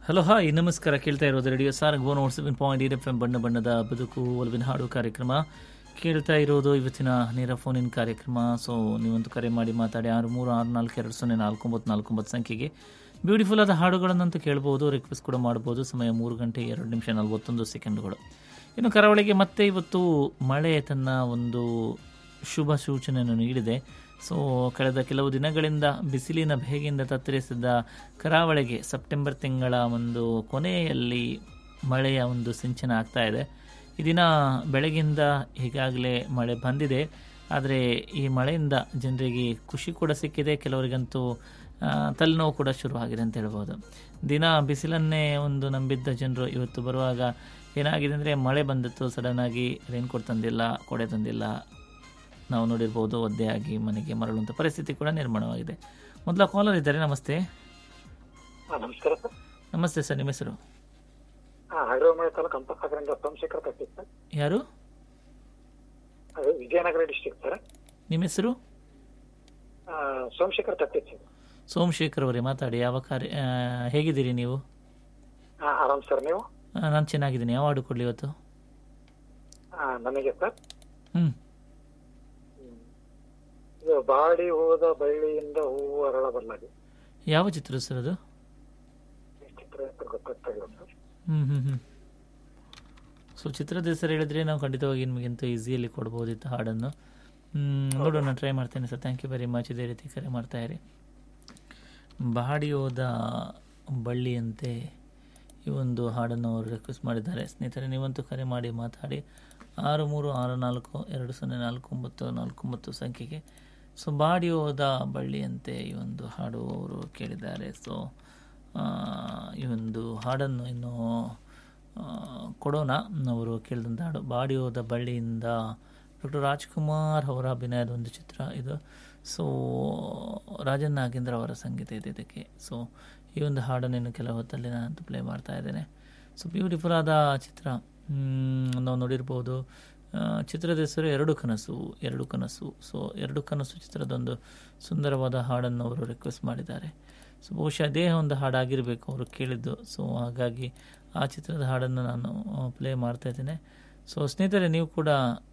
hello hi ನಮಸ್ಕಾರ ಕೇಳ್ತಾ ಇರೋದು radio Sarang one naught seven point eight F M ಬಣ್ಣ ಬಣ್ಣದ ಬದುಕು ಒಲವಿನ ಹಾಡು ಕಾರ್ಯಕ್ರಮ ಕೇಳ್ತಾ ಇರೋದು ಇವತ್ತಿನ ನೇರ ಫೋನಿನ ಕಾರ್ಯಕ್ರಮ ಸೊ ನೀವಂತೂ ಕರೆ ಮಾಡಿ ಮಾತಾಡಿ ಆರು ಮೂರು ಆರು ನಾಲ್ಕು ಎರಡು ಸೊನ್ನೆ ನಾಲ್ಕು ಒಂಬತ್ತು ನಾಲ್ಕು ಒಂಬತ್ತು ಸಂಖ್ಯೆಗೆ ಬ್ಯೂಟಿಫುಲ್ ಆದ ಹಾಡುಗಳನ್ನಂತೂ ಕೇಳ್ಬೋದು ರಿಕ್ವೆಸ್ಟ್ ಕೂಡ ಮಾಡ್ಬೋದು ಸಮಯ ಮೂರು ಗಂಟೆ ಎರಡು ನಿಮಿಷ ನಲವತ್ತೊಂದು ಸೆಕೆಂಡ್ಗಳು ಇನ್ನು ಕರಾವಳಿಗೆ ಮತ್ತೆ ಇವತ್ತು ಮಳೆ ತನ್ನ ಒಂದು ಶುಭ ಸೂಚನೆಯನ್ನು ನೀಡಿದೆ ಸೊ ಕಳೆದ ಕೆಲವು ದಿನಗಳಿಂದ ಬಿಸಿಲಿನ ಬೇಗೆಯಿಂದ ತತ್ತರಿಸಿದ ಕರಾವಳಿಗೆ ಸೆಪ್ಟೆಂಬರ್ ತಿಂಗಳ ಒಂದು ಕೊನೆಯಲ್ಲಿ ಮಳೆಯ ಒಂದು ಸಿಂಚನ ಆಗ್ತಾ ಇದೆ ಈ ದಿನ ಬೆಳಗಿಂದ ಈಗಾಗಲೇ ಮಳೆ ಬಂದಿದೆ ಆದರೆ ಈ ಮಳೆಯಿಂದ ಜನರಿಗೆ ಖುಷಿ ಕೂಡ ಸಿಕ್ಕಿದೆ ಕೆಲವರಿಗಂತೂ ಆ, ತಲೆನೋವು ಕೂಡ ಶುರುವಾಗಿದೆ ಅಂತ ಹೇಳ್ಬೋದು ದಿನ ಬಿಸಿಲನ್ನೇ ಒಂದು ನಂಬಿದ್ದ ಜನರು ಇವತ್ತು ಬರುವಾಗ ಏನಾಗಿದೆ ಅಂದರೆ ಮಳೆ ಬಂದಿತ್ತು ಸಡನ್ನಾಗಿ ರೈನ್ ಕೋಟ್ ತಂದಿಲ್ಲ ಕೊಡೆ ತಂದಿಲ್ಲ ನಾವು ನೋಡಿರ್ಬೋದು ಒದ್ದೆಯಾಗಿ ಮನೆಗೆ ಮರಳುವಂಥ ಪರಿಸ್ಥಿತಿ ಕೂಡ ನಿರ್ಮಾಣವಾಗಿದೆ ಮೊದಲ ಕಾಲರ್ ಇದ್ದಾರೆ ನಮಸ್ತೆ ಹಾ, ನಮಸ್ಕಾರ ಸರ್ ನಮಸ್ತೆ ಸರ್ ನಿಮ್ಮ ಹೆಸರು ಹಾ ಹೈದರಾಬಾದ್ ತಾಲೂಕು ಹಂಪಸಾಗರದಿಂದ ಸೋಮಶೇಖರ್ ತಟ್ಟಿ ಸರ್ ಯಾರು ಅದು ವಿಜಯನಗರ ಡಿಸ್ಟಿಕ್ ಸರ್ ನಿಮ್ಮ ಹೆಸರು ಆ, ಸೋಮಶೇಖರ್ ತಟ್ಟಿ ಸರ್ ಸೋಮಶೇಖರ್ ಅವರೇ ಮಾತಾಡಿ ಯಾವ ಕಾರ್ಯ ಆ, ಹೇಗಿದ್ದೀರಿ ನೀವು ಹಾ ಆರಾಮ್ ಸರ್ ನೀವು ನಾನು ಚೆನ್ನಾಗಿದ್ದೀನಿ ಯಾವ ಹಾಡು ಕೊಡಲಿ ಇವತ್ತು ಆ, ನನಗೆ ಸರ್ ಹ್ಞೂ ಇದು ಬಾಡಿ ಹೋದ ಬಳ್ಳಿಯಿಂದ ಹೂವು ಅರಳಬಲ್ಲದು ಯಾವ ಚಿತ್ರ ಸರ್ ಅದು ಈ ಚಿತ್ರ ಹೆಸರು ಗೊತ್ತಾಗ್ತಾ ಇಲ್ಲ ಸರ್ ಹ್ಞೂ ಹ್ಞೂ ಹ್ಞೂ ಸೊ ಚಿತ್ರದ ಹೆಸರು ಹೇಳಿದ್ರೆ ನಾವು ಖಂಡಿತವಾಗಿ ನಿಮಗಿಂತ ಈಸಿಯಲ್ಲಿ ಕೊಡ್ಬೋದಿತ್ತು ಹಾಡನ್ನು ಹ್ಮ್, ನೋಡೋಣ ಟ್ರೈ ಮಾಡ್ತೇನೆ sir thank you very much ಇದೇ ರೀತಿ ಕರೆ ಮಾಡ್ತಾ ಇರಿ ಬಾಡಿ ಹೋದ ಬಳ್ಳಿಯಂತೆ ಈ ಒಂದು ಹಾಡನ್ನು ಅವರು ರಿಕ್ವೆಸ್ಟ್ ಮಾಡಿದ್ದಾರೆ ಸ್ನೇಹಿತರೆ ನೀವಂತೂ ಕರೆ ಮಾಡಿ ಮಾತಾಡಿ ಆರು ಮೂರು ಆರು ನಾಲ್ಕು ಎರಡು ಸೊನ್ನೆ ನಾಲ್ಕು ಒಂಬತ್ತು ನಾಲ್ಕು ಒಂಬತ್ತು ಸಂಖ್ಯೆಗೆ ಸೊ ಬಾಡಿ ಹೋದ ಬಳ್ಳಿಯಂತೆ ಈ ಒಂದು ಹಾಡು ಅವರು ಕೇಳಿದ್ದಾರೆ ಸೊ ಈ ಒಂದು ಹಾಡನ್ನು ಇನ್ನು ಆ, ಕೊಡೋಣ ಅವರು ಕೇಳಿದಂಥ ಹಾಡು ಬಾಡಿ ಹೋದ ಬಳ್ಳಿಯಿಂದ ಡಾಕ್ಟರ್ ರಾಜ್ಕುಮಾರ್ ಅವರ ಅಭಿನಯದ ಒಂದು ಚಿತ್ರ ಇದು ಸೊ ರಾಜನ್ ನಾಗೇಂದ್ರ ಅವರ ಸಂಗೀತ ಇದೆ ಇದಕ್ಕೆ ಸೊ ಈ ಒಂದು ಹಾಡನ್ನು ಇನ್ನು ಕೆಲವು ಹೊತ್ತಲ್ಲಿ ನಾನು ಪ್ಲೇ ಮಾಡ್ತಾ ಇದ್ದೇನೆ ಸೊ ಬ್ಯೂಟಿಫುಲ್ ಆದ ಚಿತ್ರ ಮ್, ನಾವು ನೋಡಿರ್ಬೋದು ಆ, ಚಿತ್ರದ ಹೆಸರು ಎರಡು ಕನಸು ಎರಡು ಕನಸು ಸೊ ಎರಡು ಕನಸು ಚಿತ್ರದೊಂದು ಸುಂದರವಾದ ಹಾಡನ್ನು ಅವರು ರಿಕ್ವೆಸ್ಟ್ ಮಾಡಿದ್ದಾರೆ ಸೊ ಬಹುಶಃ ಅದೇ ಒಂದು ಹಾಡಾಗಿರಬೇಕು ಅವರು ಕೇಳಿದ್ದು ಸೊ ಹಾಗಾಗಿ ಆ ಚಿತ್ರದ ಹಾಡನ್ನು ನಾನು ಪ್ಲೇ ಮಾಡ್ತಾ ಇದ್ದೇನೆ ಸೊ ಸ್ನೇಹಿತರೆ ನೀವು ಕೂಡ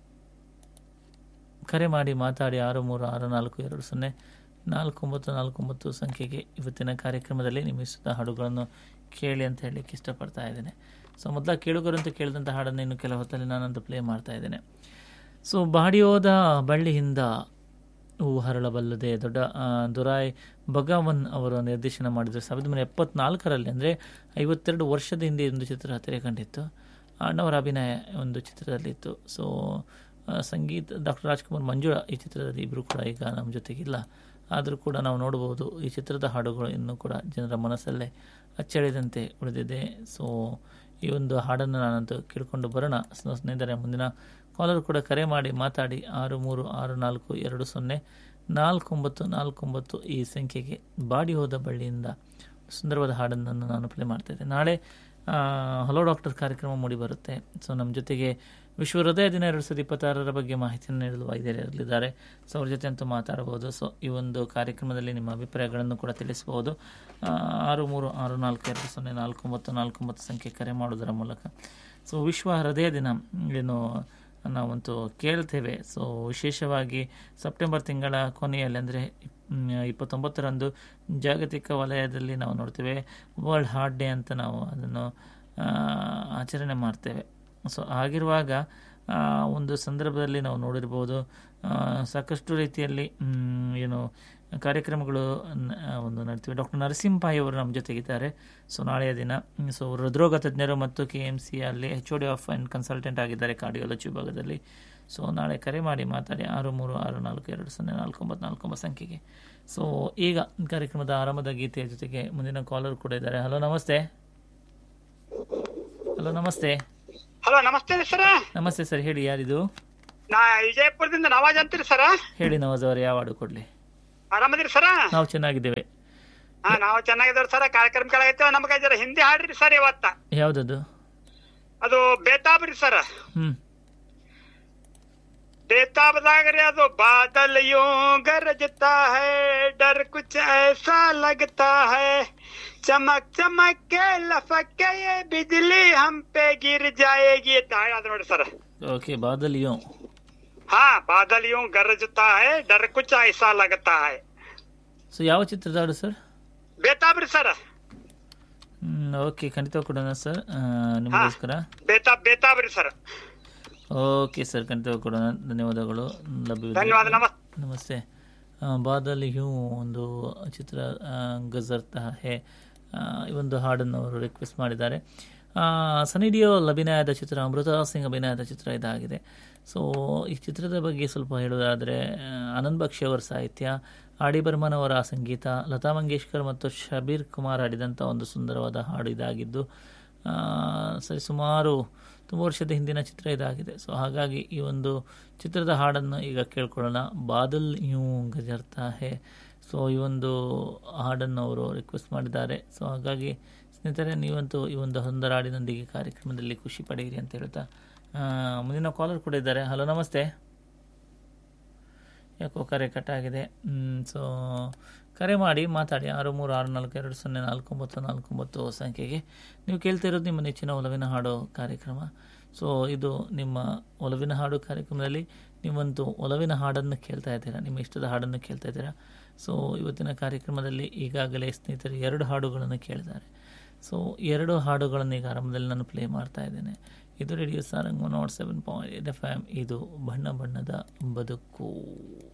ಕರೆ ಮಾಡಿ ಮಾತಾಡಿ ಆರು ಮೂರು ಆರು ನಾಲ್ಕು ಎರಡು ಸೊನ್ನೆ ನಾಲ್ಕು ಒಂಬತ್ತು ನಾಲ್ಕು ಒಂಬತ್ತು ಸಂಖ್ಯೆಗೆ ಇವತ್ತಿನ ಕಾರ್ಯಕ್ರಮದಲ್ಲಿ ನಿಮ್ಮ ಇಷ್ಟದ ಹಾಡುಗಳನ್ನು ಕೇಳಿ ಅಂತ ಹೇಳಲಿಕ್ಕೆ ಇಷ್ಟಪಡ್ತಾ ಇದ್ದೇನೆ ಸೊ ಮೊದಲ ಕೇಳುಗರು ಅಂತ ಕೇಳಿದಂಥ ಹಾಡನ್ನು ಇನ್ನು ಕೆಲ ಹೊತ್ತಲ್ಲಿ ನಾನಂತೂ ಪ್ಲೇ ಮಾಡ್ತಾ ಇದ್ದೇನೆ ಸೊ ಬಾಡಿಯೋದ ಬಳ್ಳಿಯಿಂದ ಹೂ ಹರಳಬಲ್ಲದೆ ದೊಡ್ಡ ಆ, ದೊರಾಯ್ ಭಗವನ್ ಅವರು ನಿರ್ದೇಶನ ಮಾಡಿದರು ಸಾವಿರದ ಒಂಬೈನೂರ ಎಪ್ಪತ್ನಾಲ್ಕರಲ್ಲಿ ಅಂದರೆ ಐವತ್ತೆರಡು ವರ್ಷದ ಹಿಂದೆ ಒಂದು ಚಿತ್ರ ತೆರೆ ಕಂಡಿತ್ತು ಅಣ್ಣವರ ಅಭಿನಯ ಒಂದು ಚಿತ್ರದಲ್ಲಿತ್ತು ಸೊ ಆ, ಸಂಗೀತ ಡಾಕ್ಟರ್ ರಾಜ್ಕುಮಾರ್ ಮಂಜುಳಾ ಈ ಚಿತ್ರದಲ್ಲಿ ಇಬ್ಬರು ಕೂಡ ಈಗ ನಮ್ಮ ಜೊತೆಗಿಲ್ಲ ಆದರೂ ಕೂಡ ನಾವು ನೋಡಬಹುದು ಈ ಚಿತ್ರದ ಹಾಡುಗಳು ಇನ್ನೂ ಕೂಡ ಜನರ ಮನಸ್ಸಲ್ಲೇ ಅಚ್ಚಳಿದಂತೆ ಉಳಿದಿದೆ ಸೊ ಈ ಒಂದು ಹಾಡನ್ನು ನಾನಂತೂ ಕೇಳಿಕೊಂಡು ಬರೋಣ ಸೊ ಸ್ನೇಹಿತರೆ ಮುಂದಿನ ಕಾಲರ್ ಕೂಡ ಕರೆ ಮಾಡಿ ಮಾತಾಡಿ ಆರು ಮೂರು ಆರು ನಾಲ್ಕು ಎರಡು ಸೊನ್ನೆ ನಾಲ್ಕು ಒಂಬತ್ತು ನಾಲ್ಕು ಒಂಬತ್ತು ಈ ಸಂಖ್ಯೆಗೆ ಬಾಡಿ ಹೋದ ಬಳ್ಳಿಯಿಂದ ಸುಂದರವಾದ ಹಾಡನ್ನು ನಾನು ಪ್ಲೇ ಮಾಡ್ತಾ ಇದ್ದೆ ನಾಳೆ ಆ, ಹಲೋ ಡಾಕ್ಟರ್ ಕಾರ್ಯಕ್ರಮ ಮೂಡಿ ಬರುತ್ತೆ ಸೊ ನಮ್ಮ ಜೊತೆಗೆ ವಿಶ್ವ ಹೃದಯ ದಿನ ಎರಡು ಸಾವಿರದ ಇಪ್ಪತ್ತಾರರ ಬಗ್ಗೆ ಮಾಹಿತಿಯನ್ನು ನೀಡಲು ವೈದ್ಯರಿರಲಿದ್ದಾರೆ ಸೊ ಅವ್ರ ಜೊತೆ ಅಂತೂ ಮಾತಾಡಬಹುದು ಸೊ ಈ ಒಂದು ಕಾರ್ಯಕ್ರಮದಲ್ಲಿ ನಿಮ್ಮ ಅಭಿಪ್ರಾಯಗಳನ್ನು ಕೂಡ ತಿಳಿಸಬಹುದು ಆ, ಆರು ಮೂರು ಆರು ನಾಲ್ಕು ಎರಡು ಸೊನ್ನೆ ನಾಲ್ಕು ಒಂಬತ್ತು ನಾಲ್ಕು ಒಂಬತ್ತು ಸಂಖ್ಯೆ ಕರೆ ಮಾಡೋದರ ಮೂಲಕ ಸೊ ವಿಶ್ವ ಹೃದಯ ದಿನ ಏನು ನಾವಂತೂ ಕೇಳ್ತೇವೆ ಸೊ ವಿಶೇಷವಾಗಿ ಸೆಪ್ಟೆಂಬರ್ ತಿಂಗಳ ಕೊನೆಯಲ್ಲಿ ಅಂದರೆ ಇಪ್ಪತ್ತೊಂಬತ್ತರಂದು ಜಾಗತಿಕ ವಲಯದಲ್ಲಿ ನಾವು ನೋಡ್ತೇವೆ ವರ್ಲ್ಡ್ ಹಾರ್ಟ್ ಡೇ ಅಂತ ನಾವು ಅದನ್ನು ಆ, ಆಚರಣೆ ಮಾಡ್ತೇವೆ ಸೊ ಆಗಿರುವಾಗ ಆ, ಒಂದು ಸಂದರ್ಭದಲ್ಲಿ ನಾವು ನೋಡಿರ್ಬೋದು ಆ, ಸಾಕಷ್ಟು ರೀತಿಯಲ್ಲಿ ಮ್, ಏನು ಕಾರ್ಯಕ್ರಮಗಳು ನ- ಒಂದು ನಡ್ತೀವಿ ಡಾಕ್ಟರ್ ನರಸಿಂಹಾಯಿ ಅವರು ನಮ್ಮ ಜೊತೆಗಿದ್ದಾರೆ ಸೊ ನಾಳೆಯ ದಿನ ಸೊ ಹೃದ್ರೋಗ ತಜ್ಞರು ಮತ್ತು ಕೆ ಎಮ್ ಸಿ ಅಲ್ಲಿ H O D of and consultant ಆಗಿದ್ದಾರೆ ಕಾರ್ಡಿಯಾಲಜಿ ವಿಭಾಗದಲ್ಲಿ ಸೊ ನಾಳೆ ಕರೆ ಮಾಡಿ ಮಾತಾಡಿ ಆರು ಮೂರು ಆರು ನಾಲ್ಕು ಎರಡು ಸೊನ್ನೆ ನಾಲ್ಕು ಒಂಬತ್ತು ನಾಲ್ಕು ಒಂಬತ್ತು ಸಂಖ್ಯೆಗೆ ಸೊ ಈಗ ಕಾರ್ಯಕ್ರಮದ ಆರಂಭದ ಗೀತೆಯ ಜೊತೆಗೆ ಮುಂದಿನ ಕಾಲರ್ ಕೂಡ ಇದ್ದಾರೆ ಹಲೋ ನಮಸ್ತೆ ಹಲೋ ನಮಸ್ತೆ ಹಲೋ ನಮಸ್ತೆ ಸರ ನಮಸ್ತೆ ಸರ್ ಹೇಳಿ ಯಾರಿದು ನಾ ವಿಜಯಪುರದಿಂದ ನವಾಜ್ ಅಂತೀರಿ ಸರ ಹೇಳಿ ನವಾಜ್ ಅವರು ಯಾವ ಹಾಡು ಕೊಡ್ಲಿ ಆರಾಮದಿರಿ ಸರ ನಾವು ಚೆನ್ನಾಗಿದ್ದೇವೆ ಹಾ ನಾವು ಚೆನ್ನಾಗಿದ್ದೇವೆ ಸರ ಕಾರ್ಯಕ್ರಮ ಕೇಳಾಗೈತೇವ ನಮ್ಗೆ ಜರ ಹಿಂದಿ ಹಾಡ್ರಿ ಸರ್ ಇವತ್ತ ಯಾವುದದು ಅದು ಬೇತಾಬ್ರಿ ಸರ್ ಹ್ಮ್ बेताबदाग रे तो बादल यूं गरजता है डर कुछ ऐसा लगता है ಚಮಕ್ ಚಮಕ್ के लपक के ये बिजली हम पे गिर जाएगी ಅಂತ ಹಾಡ್ ನೋಡಿ ಸರ್ ಓಕೆ ಬಾದಲಿಯೋ हाँ बादल यूं गरजता है डर कुछ ऐसा लगता है ಸೊ ಯಾವ ಚಿತ್ರದ ಹಾಡು ಸರ್ ಬೇತಾಬ್ರಿ ಸರ್ ಓಕೆ ಖಂಡಿತ ಕೊಡೋಣ ಸರ್ ನಿಮಗೋಸ್ಕರ ಬೇತಾಬ್ ಬೇತಾಬ್ರಿ ಸರ್ ಓಕೆ ಸರ್ ಖಂಡಿತ ಕೊಡೋಣ ಧನ್ಯವಾದಗಳು ಲಭ್ಯವಿದೆ ಧನ್ಯವಾದ ನಮಸ್ತೆ ನಮಸ್ತೆ ಆ, ಬಾದಲ್ ಹ್ಯೂ ಒಂದು ಚಿತ್ರ ಆ, ಗಜರ್ತಾ ಹೇ ಆ, ಈ ಒಂದು ಹಾಡನ್ನು ಅವರು ರಿಕ್ವೆಸ್ಟ್ ಮಾಡಿದ್ದಾರೆ ಆ, ಸನಿ ಡಿಯೋಲ್ ಅಭಿನಯದ ಚಿತ್ರ ಅಮೃತಾ ಸಿಂಗ್ ಅಭಿನಯದ ಚಿತ್ರ ಇದಾಗಿದೆ ಸೊ ಈ ಚಿತ್ರದ ಬಗ್ಗೆ ಸ್ವಲ್ಪ ಹೇಳೋದಾದರೆ ಆನಂದ್ ಬಕ್ಷಿ ಅವರ ಸಾಹಿತ್ಯ ಆಡಿ ಬರ್ಮನ್ ಅವರ ಸಂಗೀತ ಲತಾ ಮಂಗೇಶ್ಕರ್ ಮತ್ತು ಶಬೀರ್ ಕುಮಾರ್ ಹಾಡಿದಂಥ ಒಂದು ಸುಂದರವಾದ ಹಾಡು ಇದಾಗಿದ್ದು ಆ, ಸರಿ ಸುಮಾರು ತುಂಬ ವರ್ಷದ ಹಿಂದಿನ ಚಿತ್ರ ಇದಾಗಿದೆ ಸೊ ಹಾಗಾಗಿ ಈ ಒಂದು ಚಿತ್ರದ ಹಾಡನ್ನು ಈಗ ಕೇಳ್ಕೊಳ್ಳೋಣ ಬಾದಲ್ ಯೂಂ ಗಜರ್ತಾ ಹೇ ಸೊ ಈ ಒಂದು ಹಾಡನ್ನು ಅವರು ರಿಕ್ವೆಸ್ಟ್ ಮಾಡಿದ್ದಾರೆ ಸೊ ಹಾಗಾಗಿ ಸ್ನೇಹಿತರೆ ನೀವಂತೂ ಈ ಒಂದು ಸುಂದರ ಹಾಡಿನೊಂದಿಗೆ ಕಾರ್ಯಕ್ರಮದಲ್ಲಿ ಖುಷಿ ಪಡೆಯಿರಿ ಅಂತ ಹೇಳ್ತಾ ಆ, ಮುಂದಿನ ಕಾಲರ್ ಕೂಡ ಇದ್ದಾರೆ ಹಲೋ ನಮಸ್ತೆ ಯಾಕೋ ಕರೆ ಕಟ್ ಆಗಿದೆ ಸೊ ಕರೆ ಮಾಡಿ ಮಾತಾಡಿ ಆರು ಮೂರು ಆರು ನಾಲ್ಕು ಎರಡು ಸೊನ್ನೆ ನಾಲ್ಕು ಒಂಬತ್ತು ನಾಲ್ಕು ಒಂಬತ್ತು ಸಂಖ್ಯೆಗೆ ನೀವು ಕೇಳ್ತಾ ಇರೋದು ನಿಮ್ಮ ನೆಚ್ಚಿನ ಒಲವಿನ ಹಾಡು ಕಾರ್ಯಕ್ರಮ ಸೊ ಇದು ನಿಮ್ಮ ಒಲವಿನ ಹಾಡು ಕಾರ್ಯಕ್ರಮದಲ್ಲಿ ನೀವಂತೂ ಒಲವಿನ ಹಾಡನ್ನು ಕೇಳ್ತಾ ಇದ್ದೀರಾ ನಿಮ್ಮ ಇಷ್ಟದ ಹಾಡನ್ನು ಕೇಳ್ತಾ ಇದ್ದೀರಾ ಸೊ ಇವತ್ತಿನ ಕಾರ್ಯಕ್ರಮದಲ್ಲಿ ಈಗಾಗಲೇ ಸ್ನೇಹಿತರು ಎರಡು ಹಾಡುಗಳನ್ನು ಕೇಳಿದ್ದಾರೆ ಸೊ ಎರಡು ಹಾಡುಗಳನ್ನು ಈಗ ಆರಂಭದಲ್ಲಿ ನಾನು ಪ್ಲೇ ಮಾಡ್ತಾ ಇದ್ದೇನೆ ಇದು radio Sarang one naught seven point eight F M ಇದು ಬಣ್ಣ ಬಣ್ಣದ ಬದುಕು